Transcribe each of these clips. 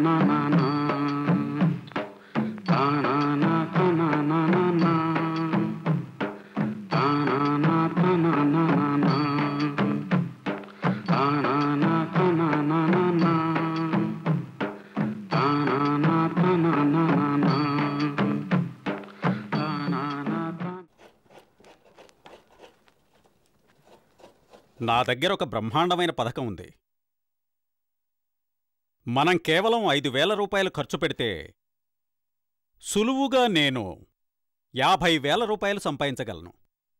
నా దగ్గర ఒక బ్రహ్మాండమైన పథకం ఉంది మనం కేవలం ఐదు వేల రూపాయలు ఖర్చు పెడితే సులువుగా నేను యాభై వేల రూపాయలు సంపాదించగలను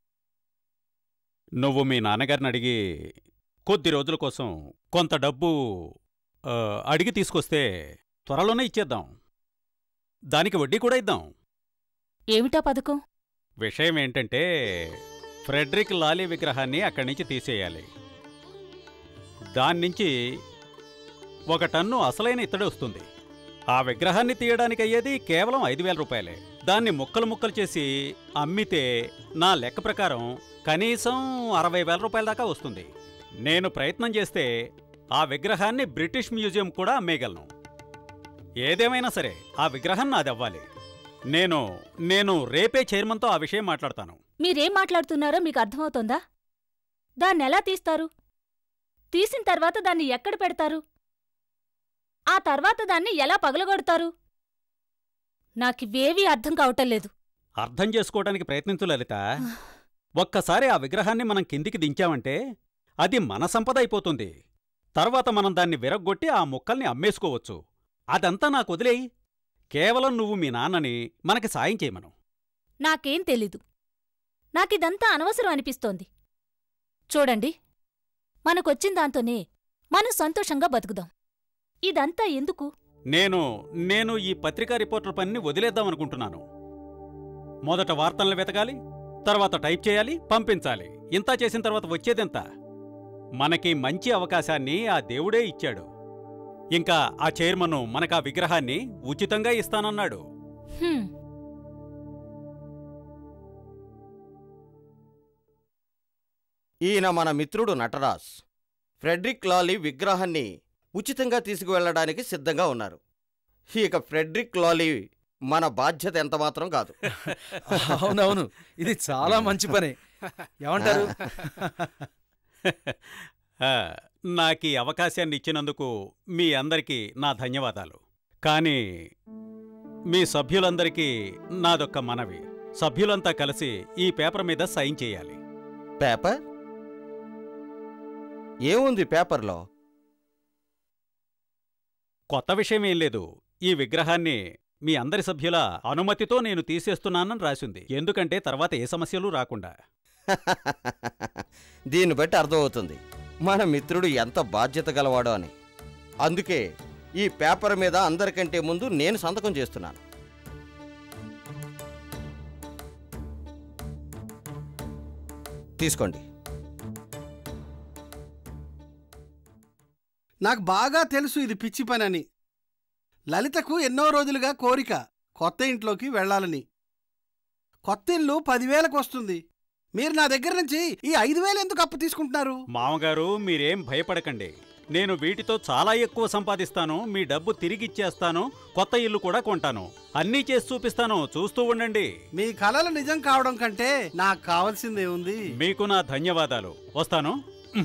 నువ్వు మీ నాన్నగారిని అడిగి కొద్ది రోజుల కోసం కొంత డబ్బు ఆ, అడిగి తీసుకొస్తే త్వరలోనే ఇచ్చేద్దాం దానికి వడ్డీ కూడా ఇద్దాం ఏమిటా పథకం విషయం ఏంటంటే ఫ్రెడ్రిక్ లాలీ విగ్రహాన్ని అక్కడి నుంచి తీసేయాలి దాన్నించి ఒక టన్ను అసలైన ఇత్తడి వస్తుంది ఆ విగ్రహాన్ని తీయడానికి అయ్యేది కేవలం ఐదు వేల రూపాయలే దాన్ని ముక్కలు ముక్కలు చేసి అమ్మితే నా లెక్క ప్రకారం కనీసం అరవై వేల రూపాయల దాకా వస్తుంది నేను ప్రయత్నం చేస్తే ఆ విగ్రహాన్ని బ్రిటిష్ మ్యూజియం కూడా అమ్మేయగలను ఏదేమైనా సరే ఆ విగ్రహం నాది అవ్వాలి నేను నేను రేపే చైర్మన్తో ఆ విషయం మాట్లాడతాను మీరేం మాట్లాడుతున్నారో మీకు అర్థమవుతోందా దాన్నెలా తీస్తారు తీసిన తర్వాత దాన్ని ఎక్కడ పెడతారు ఆ తర్వాత దాన్ని ఎలా పగలగొడతారు నాకివేవీ అర్థం కావటం లేదు అర్థం చేసుకోవడానికి ప్రయత్నించు లలిత ఒక్కసారి ఆ విగ్రహాన్ని మనం కిందికి దించామంటే అది మన సంపద అయిపోతుంది తర్వాత మనం దాన్ని విరగ్గొట్టి ఆ ముక్కల్ని అమ్మేసుకోవచ్చు అదంతా నాకు వదిలేయి కేవలం నువ్వు మీ నాన్నని మనకి సాయం చేయమను నాకేం తెలీదు నాకిదంతా అనవసరం అనిపిస్తోంది చూడండి మనకొచ్చిన దాంతోనే మనం సంతోషంగా బతుకుదాం ఇదంతా ఎందుకు నేను నేను ఈ పత్రికా రిపోర్టర్ పనిని వదిలేద్దామనుకుంటున్నాను మొదట వార్తల్ని వెతకాలి తర్వాత టైప్ చేయాలి పంపించాలి ఇంతా చేసిన తర్వాత వచ్చేదెంత మనకి మంచి అవకాశాన్ని ఆ దేవుడే ఇచ్చాడు ఇంకా ఆ చైర్మన్ మనకా విగ్రహాన్ని ఉచితంగా ఇస్తానన్నాడు హ్మ్, ఈయన మన మిత్రుడు నటరాజ్ ఫ్రెడ్రిక్ లాలీ విగ్రహాన్ని ఉచితంగా తీసుకువెళ్ళడానికి సిద్ధంగా ఉన్నారు ఇక ఫ్రెడ్రిక్ లాలీ మన బాధ్యత ఎంతమాత్రం కాదు అవునవును ఇది చాలా మంచి పని ఏమంటారు ఆ, నాకీ అవకాశాన్ని ఇచ్చినందుకు మీ అందరికీ నా ధన్యవాదాలు కానీ మీ సభ్యులందరికీ నాదొక్క మనవి సభ్యులంతా కలిసి ఈ పేపర్ మీద సైన్ చేయాలి పేపర్ ఏముంది పేపర్లో కొత్త విషయం ఏం లేదు ఈ విగ్రహాన్ని మీ అందరి సభ్యుల అనుమతితో నేను తీసేస్తున్నానని రాసింది ఎందుకంటే తర్వాత ఏ సమస్యలు రాకుండా దీన్ని బట్టి అర్థమవుతుంది మన మిత్రుడు ఎంత బాధ్యత గలవాడో అని అందుకే ఈ పేపర్ మీద అందరికంటే ముందు నేను సంతకం చేస్తున్నాను తీసుకోండి నాకు బాగా తెలుసు ఇది పిచ్చి పనని లలితకు ఎన్నో రోజులుగా కోరిక కొత్త ఇంట్లోకి వెళ్ళాలని కొత్త ఇల్లు పదివేలకు వస్తుంది మీరు నా దగ్గర నుంచి ఈ ఐదు వేలు ఎందుకు అప్పు తీసుకుంటున్నారు మామగారు మీరేం భయపడకండి నేను వీటితో చాలా ఎక్కువ సంపాదిస్తాను మీ డబ్బు తిరిగిచ్చేస్తాను కొత్త ఇల్లు కూడా కొంటాను అన్నీ చేసి చూపిస్తాను చూస్తూ ఉండండి మీ కలలు నిజం కావడం కంటే నాకు కావాల్సిందే ఉంది మీకు నా ధన్యవాదాలు వస్తాను ఉమ్.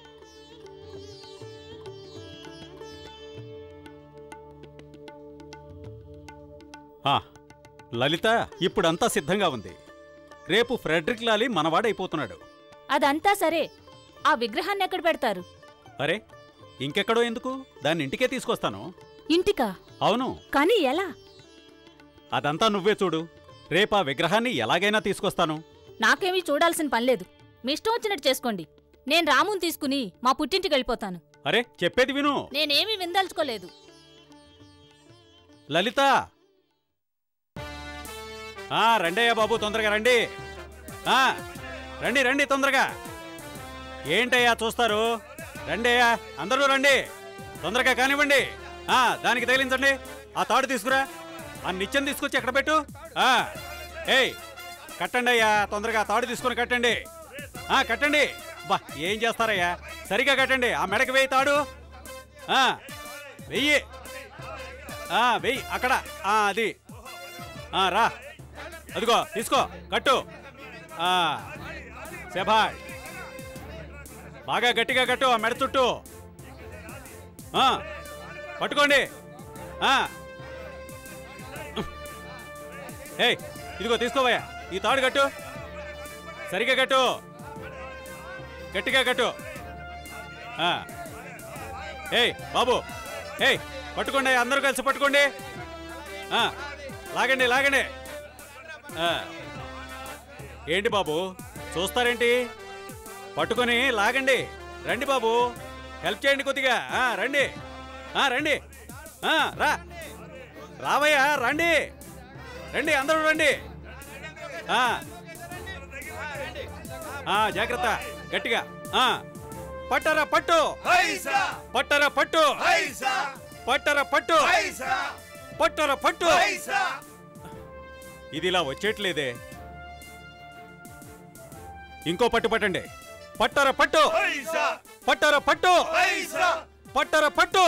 ఆ, లలిత ఇప్పుడంతా సిద్ధంగా ఉంది రేపు ఫ్రెడ్రిక్ లాలి మనవాడైపోతున్నాడు అదంతా సరే ఆ విగ్రహాన్ని ఎక్కడ పెడతారు అరే ఇంకెక్కడో ఎందుకు దాన్ని ఇంటికే తీసుకొస్తాను ఇంటికా అవును కానీ ఎలా అదంతా నువ్వే చూడు రేపా విగ్రహాన్ని ఎలాగైనా తీసుకొస్తాను నాకేమీ చూడాల్సిన పనిలేదు మీ ఇష్టం వచ్చినట్టు చేసుకోండి నేను రాముని తీసుకుని మా పుట్టింటికి వెళ్ళిపోతాను అరే చెప్పేది విను నేనేమీ విందల్చుకోలేదు లలిత ఆ రండయ్యా బాబు తొందరగా రండి ఆ రండి రండి తొందరగా ఏంటయ్యా చూస్తారు రండయ్యా అందరూ రండి తొందరగా కానివ్వండి ఆ దానికి తగిలించండి ఆ తాడు తీసుకురా ఆ నిత్యం తీసుకొచ్చి ఎక్కడ పెట్టు ఆ ఏయ్ కట్టండి అయ్యా తొందరగా తాడు తీసుకొని కట్టండి ఆ కట్టండి బా ఏం చేస్తారయ్యా సరిగా కట్టండి ఆ మెడకి వేయి తాడు ఆ వెయ్యి ఆ, వెయ్యి అక్కడ ఆ, అది ఆ, రా అదిగో తీసుకో కట్టు ఆ, శభాష్ బాగా గట్టిగా కట్టు ఆ మెడ చుట్టూ ఆ, పట్టుకోండి ఆ. ఏయ్ ఇదిగో తీసుకోవయ్యా ఈ తాడు కట్టు సరిగ్గా కట్టు గట్టిగా కట్టు ఆ. ఏయ్ బాబు ఏయ్ పట్టుకోండి అందరూ కలిసి పట్టుకోండి ఆ, లాగండి లాగండి ఆ. ఏంటి బాబు చూస్తారేంటి పట్టుకొని లాగండి రండి బాబు హెల్ప్ చేయండి కొద్దిగా ఆ, రండి ఆ, రండి ఆ, రా రావయ్యా రండి రండి అందరూ రండి ఆ. ఆ, జాగ్రత్త గట్టిగా ఆ. పట్టరా పట్టు పట్టరా పట్టు పట్టరా పట్టు పట్టరా పట్టు ఇది ఇలా వచ్చేట్లేదే ఇంకో పట్టు పట్టండి పట్టరా పట్టు పట్టరా పట్టు పట్టరా పట్టు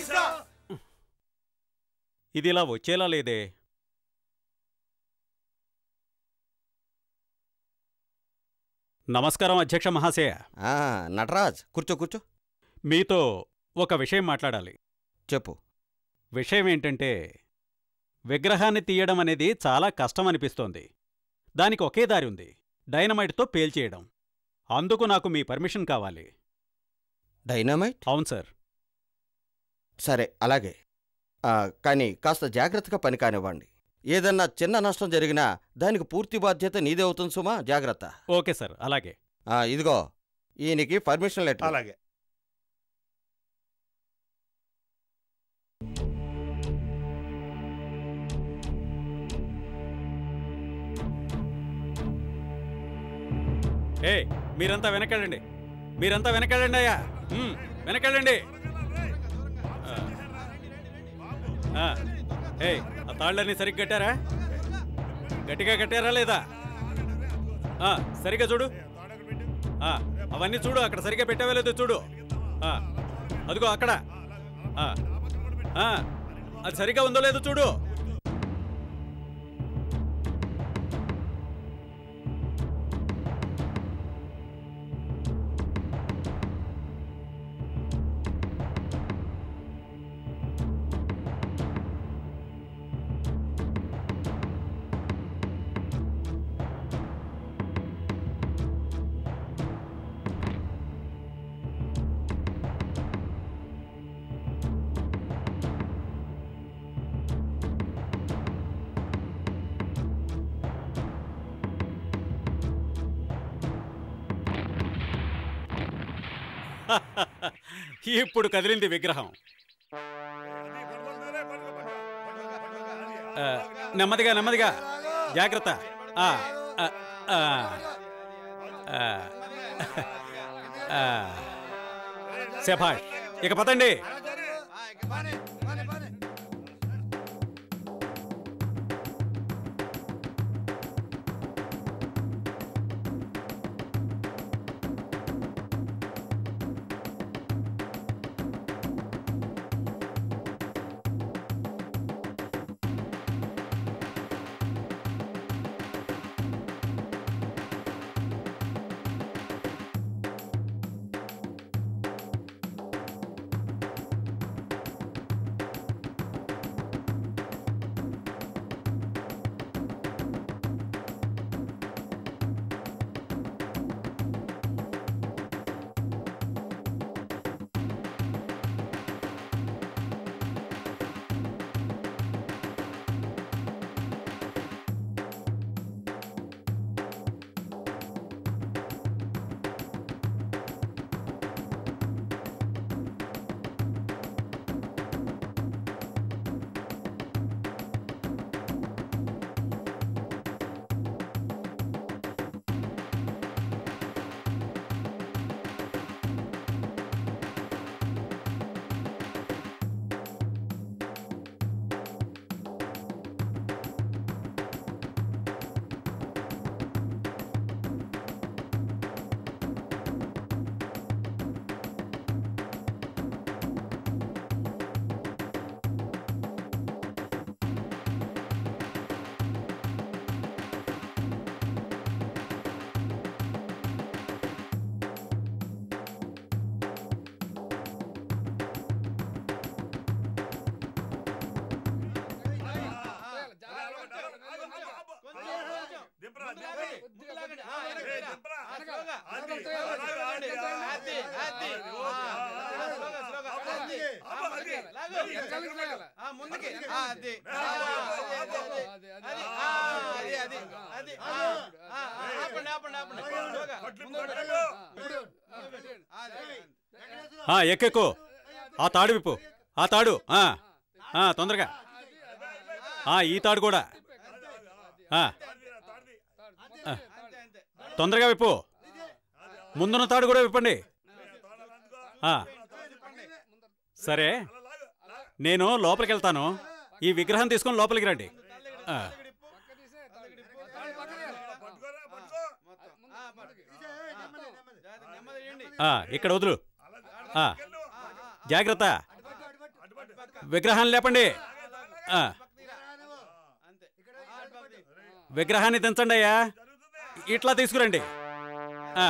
ఇది ఇలా వచ్చేలా లేదే నమస్కారం అధ్యక్ష మహాశయ ఆ, నటరాజ్ కూర్చో కూర్చో మీతో ఒక విషయం మాట్లాడాలి చెప్పు విషయం ఏంటంటే విగ్రహాన్ని తీయడం అనేది చాలా కష్టం అనిపిస్తోంది దానికి ఒకే దారి ఉంది డైనమైట్తో పేల్చేయడం అందుకు నాకు మీ పర్మిషన్ కావాలి డైనమైట్ అవును సార్ సరే అలాగే ఆ, కానీ కాస్త జాగ్రత్తగా పని కానివ్వండి ఏదన్నా చిన్న నష్టం జరిగినా దానికి పూర్తి బాధ్యత నీదే అవుతుంది సుమా జాగ్రత్త ఓకే సార్ అలాగే ఆ, ఇదిగో ఈయనకి పర్మిషన్ లెటర్ అలాగే ఏ మీరంతా వెనకెళ్ళండి మీరంతా వెనకెళ్ళండి అయ్యా ఉమ్, వెనకెళ్ళండి ఆ. ఆ, ఏయ్ ఆ తాళ్ళన్నీ సరిగ్గా కట్టారా గట్టిగా కట్టారా లేదా ఆ, సరిగ్గా చూడు ఆ, అవన్నీ చూడు అక్కడ సరిగ్గా పెట్టావో లేదో చూడు ఆ, అదిగో అక్కడ ఆ, ఆ, అది సరిగ్గా ఉందో లేదో చూడు ఇప్పుడు కదిలింది విగ్రహం ఆ, నెమ్మదిగా నెమ్మదిగా జాగ్రత్త ఆ, ఆ, ఆ, ఆ, ఆ. శభాష్ ఇక పదండి ఆ, ఎక్కెక్కు ఆ తాడు విప్పు ఆ తాడు ఆ, ఆ, తొందరగా ఆ, ఈ తాడు కూడా ఆ, ఆ, తొందరగా విప్పు ముందున్న తాడు కూడా విప్పండి ఆ, సరే నేను లోపలికి వెళ్తాను ఈ విగ్రహం తీసుకొని లోపలికి రండి ఆ, ఆ, ఇక్కడ వదులు ఆ, జాగ్రత్త విగ్రహాన్ని లేపండి ఆ, విగ్రహాన్ని దించండి అయ్యా ఇట్లా తీసుకురండి ఆ.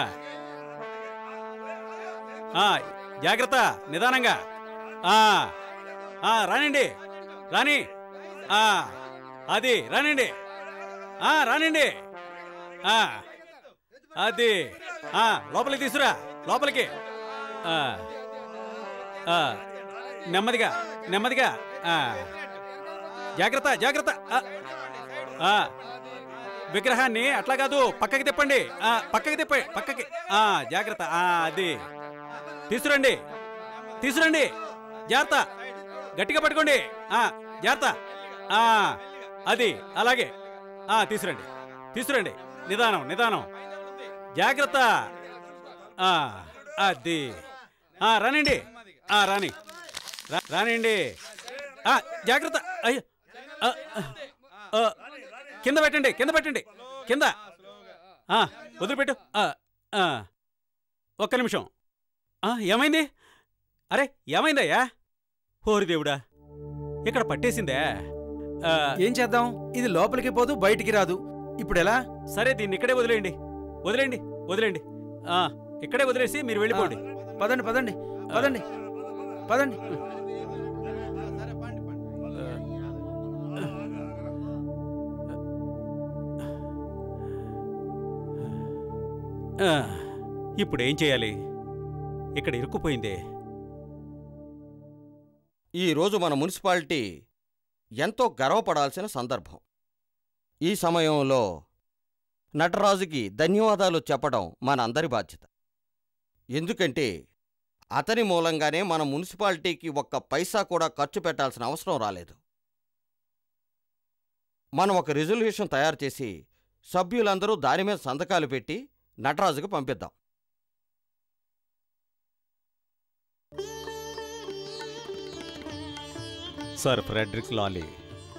ఆ, జాగ్రత్త నిదానంగా ఆ, ఆ, రానండి రాని ఆ, అది రానండి ఆ, రానండి ఆ, అది ఆ, లోపలికి తీసురా లోపలికి ఆ, ఆ, నెమ్మదిగా నెమ్మదిగా ఆ, జాగ్రత్త జాగ్రత్త ఆ, ఆ, విగ్రహాన్ని అట్లా కాదు పక్కకి తిప్పండి ఆ, పక్కకి తిప్పండి పక్కకి ఆ, జాగ్రత్త ఆ, అది తీసురండి తీసురండి జాగ్రత్త గట్టిగా పట్టుకోండి ఆ, జాగ్రత్త ఆ, అది అలాగే ఆ, తీసురండి తీసురండి నిదానం నిదానం జాగ్రత్త ఆ, అది ఆ, రానండి ఆ, రాని రా- రానండి ఆ, జాగ్రత్త అయ్యో ఆ, ఆ, కింద పెట్టండి కింద పెట్టండి కింద ఆ, వదిలిపెట్టు ఆ, ఆ. ఒక్క నిమిషం ఆ, ఏమైంది అరే ఏమైందయ్యా ఓరి దేవుడా ఇక్కడ పట్టేసిందే ఆ, ఏం చేద్దాం ఇది లోపలికి పోదు బయటికి రాదు ఇప్పుడు ఎలా సరే దీన్ని ఇక్కడే వదిలేయండి వదిలేయండి వదిలేయండి ఆ, ఇక్కడే వదిలేసి మీరు వెళ్ళిపోండి పదండి పదండి పదండి పదండి ఆ, ఇప్పుడు ఏం చేయాలి ఇక్కడ ఇరుక్కుపోయిందే ఈ రోజు మన మున్సిపాలిటీ ఎంతో గర్వపడాల్సిన సందర్భం ఈ సమయంలో నటరాజుకి ధన్యవాదాలు చెప్పడం మన అందరి బాధ్యత ఎందుకంటే అతని మూలంగానే మన మున్సిపాలిటీకి ఒక్క పైసా కూడా ఖర్చు పెట్టాల్సిన అవసరం రాలేదు మనం ఒక రిజల్యూషన్ తయారు చేసి సభ్యులందరూ దాని మీద సంతకాలు పెట్టి నటరాజుకు పంపిద్దాం Sir Frederick Lawley.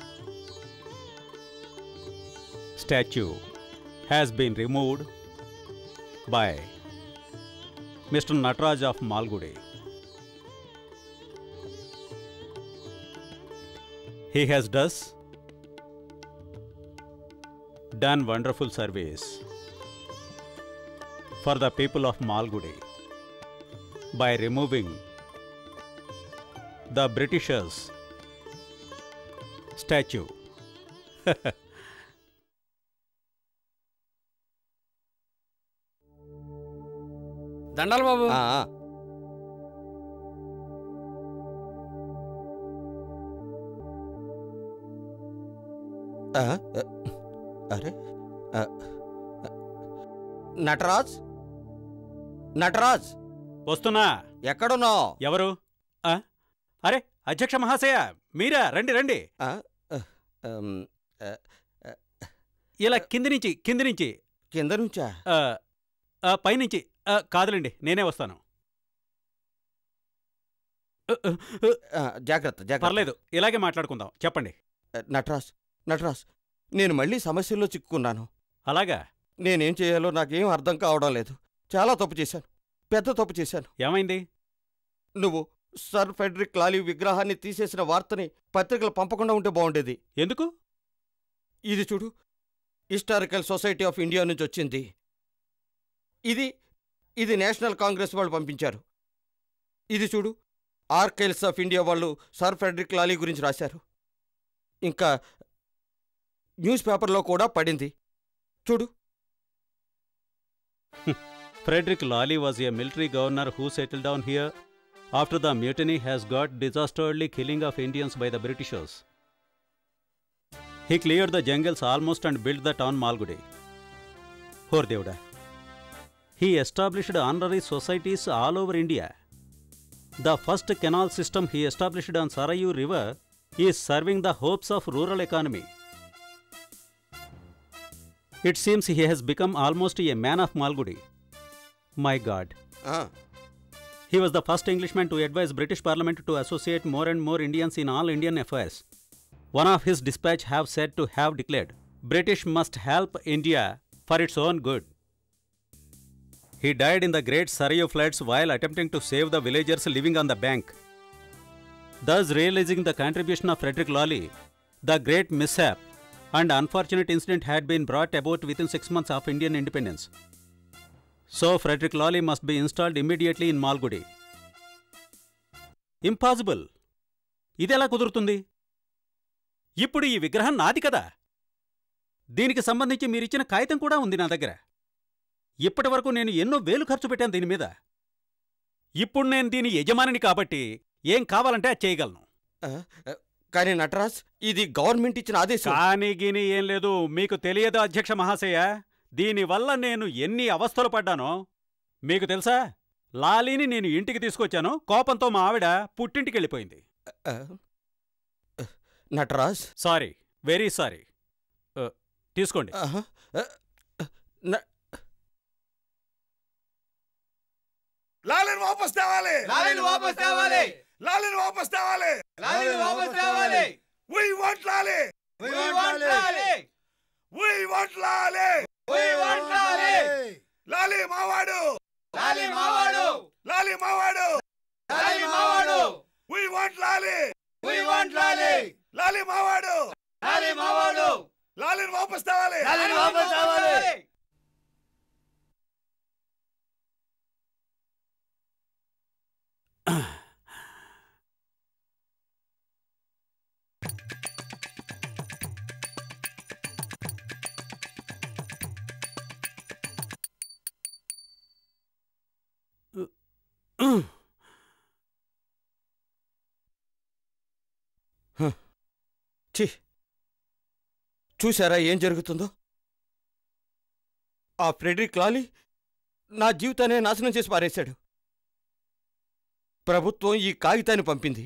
Statue has been removed by Mr. Nataraj of Malgudi. He has thus done wonderful service for the people of Malgudi by removing the Britishers' statue. దండాలు బాబు ఆ, ఆ. ఆ, ఆ, అరే ఆ, ఆ. నటరాజ్ నటరాజ్ వస్తున్నా ఎక్కడున్నావు ఎవరు ఆ? అరే అధ్యక్ష మహాశయ మీరా రండి రండి ఇలా కింది నుంచి కింది నుంచి కింద నుంచా ఆ, ఆ, పైనుంచి ఆ, కాదులేండి నేనే వస్తాను ఆ, ఆ, ఆ, ఆ, జాగ్రత్త జాగ్రత్త పర్లేదు ఇలాగే మాట్లాడుకుందాం చెప్పండి నటరాజ్ నటరాజ్ నేను మళ్ళీ సమస్యల్లో చిక్కుకున్నాను అలాగా నేనేం చేయాలో నాకేం అర్థం కావడం లేదు చాలా తప్పు చేశాను పెద్ద తప్పు చేశాను ఏమైంది నువ్వు సర్ ఫెడరిక్ లాలీ విగ్రహాన్ని తీసేసిన వార్తని పత్రికలు పంపకుండా ఉంటే బాగుండేది ఎందుకు ఇది చూడు హిస్టారికల్ సొసైటీ ఆఫ్ ఇండియా నుంచి వచ్చింది ఇది ఇది నేషనల్ కాంగ్రెస్ వాళ్ళు పంపించారు ఇది చూడు ఆర్కైల్స్ ఆఫ్ ఇండియా వాళ్ళు సర్ ఫెడరిక్ లాలీ గురించి రాశారు ఇంకా న్యూస్ పేపర్లో కూడా పడింది చూడు Frederick Lally was a military governor who settled down here after the mutiny has got disastrously killing of Indians by the Britishers. He cleared the jungles almost and built the town Malgudi. Poor Devda. He established honorary societies all over India. The first canal system he established on Sarayu River is serving the hopes of rural economy. It seems he has become almost a man of Malgudi. My God. ఆ, He was the first Englishman to advise British Parliament to associate more and more Indians in all Indian affairs. One of his dispatch have said to have declared, British must help India for its own good. He died in the great Sarayu floods while attempting to save the villagers living on the bank. Thus realizing the contribution of Frederick Lally, the great mishap and unfortunate incident had been brought about within six months of Indian independence. So Frederick Lally must be installed immediately in Malgudi. Impossible ఇదెలా కుదురుతుంది ఇప్పుడు ఈ విగ్రహం నాది కదా దీనికి సంబంధించి మీరిచ్చిన కాగితం కూడా ఉంది నా దగ్గర ఇప్పటి వరకు నేను ఎన్నో వేలు ఖర్చు పెట్టాను దీని మీద ఇప్పుడు నేను దీని యజమానిని కాబట్టి ఏం కావాలంటే అది చేయగలను ఆ, ఆ, కానీ నటరాజ్ ఇది గవర్నమెంట్ ఇచ్చిన ఆదేశం కానీ గిని ఏం లేదు మీకు తెలియదు అధ్యక్ష మహాశయ దీనివల్ల నేను ఎన్ని అవస్థలు పడ్డానో మీకు తెలుసా లాలీని నేను ఇంటికి తీసుకొచ్చాను కోపంతో మా ఆవిడ పుట్టింటికి వెళ్ళిపోయింది ఆ, ఆ, నటరాజ్ సారీ వెరీ సారీ ఆ, తీసుకోండి ఆహా, ఆ, న- లాలిని వాపస్ తేవాలి లాలీని వాపస్ తేవాలి లాలిని వాపస్ తేవాలి లాలీని వాపస్ తేవాలి we want Lawley We want Lawley we want Lawley We want లాలీ లాలి మావాడు లాలీ మావాడు లాలి మావాడు లాలీ మావాడు we want Lawley We want లాలీ లాలి మావాడు లాలీ మావాడు లాలిని వాపస్ తేవాలి లాలీని వాపస్ తేవాలి ఛీ చూసారా ఏం జరుగుతుందో ఆ ఫ్రెడరిక్ లాలీ నా జీవితాన్ని నాశనం చేసి పారేశాడు ప్రభుత్వం ఈ కాగితాన్ని పంపింది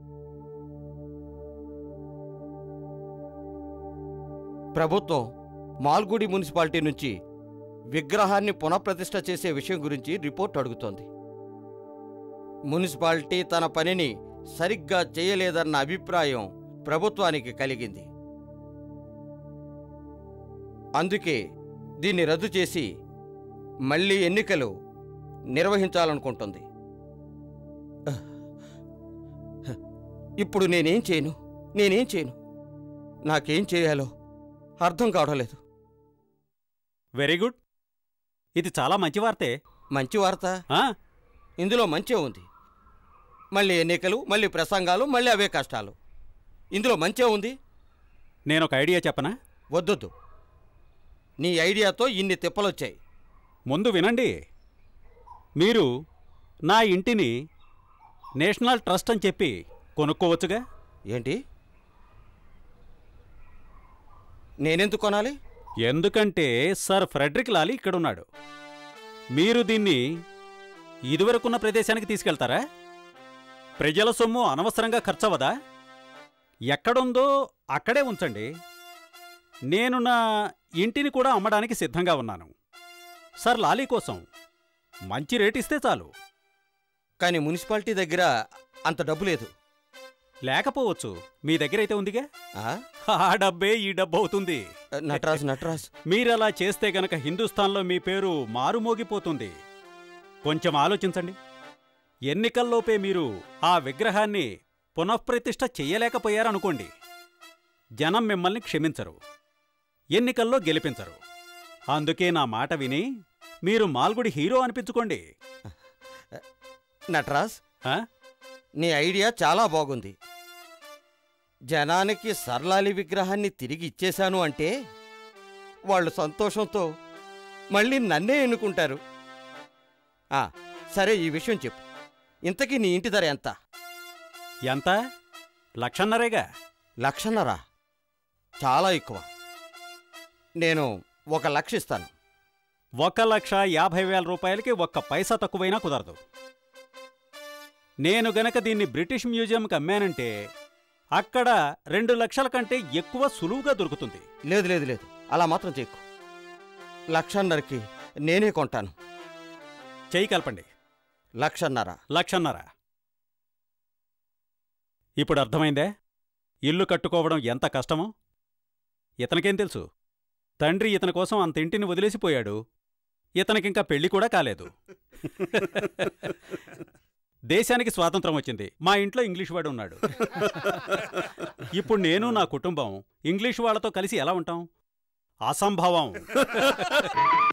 ప్రభుత్వం మాల్గుడి మున్సిపాలిటీ నుంచి విగ్రహాన్ని పునఃప్రతిష్ఠ చేసే విషయం గురించి రిపోర్ట్ అడుగుతోంది మున్సిపాలిటీ తన పనిని సరిగ్గా చేయలేదన్న అభిప్రాయం ప్రభుత్వానికి కలిగింది అందుకే దీన్ని రద్దు చేసి మళ్ళీ ఎన్నికలు నిర్వహించాలనుకుంటుంది ఇప్పుడు నేనేం చేయను నేనేం చేయను నాకేం చేయాలో అర్థం కావడం లేదు వెరీ గుడ్ ఇది చాలా మంచి వార్తే మంచి వార్త ఆ, ఇందులో మంచే ఉంది మళ్ళీ ఎన్నికలు మళ్ళీ ప్రసంగాలు మళ్ళీ అవే కష్టాలు ఇందులో మంచే ఉంది నేను ఒక ఐడియా చెప్పనా వద్దొద్దు నీ ఐడియాతో ఇన్ని తిప్పలొచ్చాయి ముందు వినండి మీరు నా ఇంటిని నేషనల్ ట్రస్ట్ అని చెప్పి కొనుక్కోవచ్చుగా ఏంటి నేనెందుకు కొనాలి ఎందుకంటే సర్ ఫ్రెడరిక్ లాలీ ఇక్కడున్నాడు మీరు దీన్ని ఇదివరకున్న ప్రదేశానికి తీసుకెళ్తారా ప్రజల సొమ్ము అనవసరంగా ఖర్చవదా ఎక్కడుందో అక్కడే ఉంచండి నేను నా ఇంటిని కూడా అమ్మడానికి సిద్ధంగా ఉన్నాను సర్ లాలీ కోసం మంచి రేట్ ఇస్తే చాలు కానీ మున్సిపాలిటీ దగ్గర అంత డబ్బు లేదు లేకపోవచ్చు మీ దగ్గరైతే ఉందిగా ఆ? ఆ డబ్బే ఈ డబ్బు అవుతుంది నటరాజ్ నటరాజ్ మీరలా చేస్తే గనక హిందుస్థాన్లో మీ పేరు మారుమోగిపోతుంది కొంచెం ఆలోచించండి ఎన్నికల్లోపే మీరు ఆ విగ్రహాన్ని పునఃప్రతిష్ఠ చెయ్యలేకపోయారనుకోండి జనం మిమ్మల్ని క్షమించరు ఎన్నికల్లో గెలిపించరు అందుకే నా మాట విని మీరు మాల్గుడి హీరో అనిపించుకోండి నటరాజ్ ఆ? నీ ఐడియా చాలా బాగుంది జనానికి సర్లాలి విగ్రహాన్ని తిరిగి ఇచ్చేశాను అంటే వాళ్ళు సంతోషంతో మళ్ళీ నన్నే ఎన్నుకుంటారు ఆ, సరే ఈ విషయం చెప్పు ఇంతకీ నీ ఇంటి ధర ఎంత ఎంత లక్షన్నరేగా లక్షన్నరా చాలా ఎక్కువ నేను ఒక లక్ష ఇస్తాను ఒక లక్ష యాభై వేల రూపాయలకి ఒక్క పైసా తక్కువైనా కుదరదు నేను గనక దీన్ని బ్రిటిష్ మ్యూజియంకి అమ్మానంటే అక్కడ రెండు లక్షల కంటే ఎక్కువ సులువుగా దొరుకుతుంది లేదు లేదు లేదు అలా మాత్రం చేయకు లక్షన్నరకి నేనే కొంటాను చెయ్యి కలపండి లక్షన్నర లక్షన్నర ఇప్పుడు అర్థమైందే ఇల్లు కట్టుకోవడం ఎంత కష్టమో ఇతనికేం తెలుసు తండ్రి ఇతని కోసం అంత ఇంటిని వదిలేసిపోయాడు ఇతనికింకా పెళ్లి కూడా కాలేదు దేశానికి స్వాతంత్రం వచ్చింది మా ఇంట్లో ఇంగ్లీష్ వాడు ఉన్నాడు ఇప్పుడు నేను నా కుటుంబం ఇంగ్లీష్ వాళ్ళతో కలిసి ఎలా ఉంటాం అసంభవం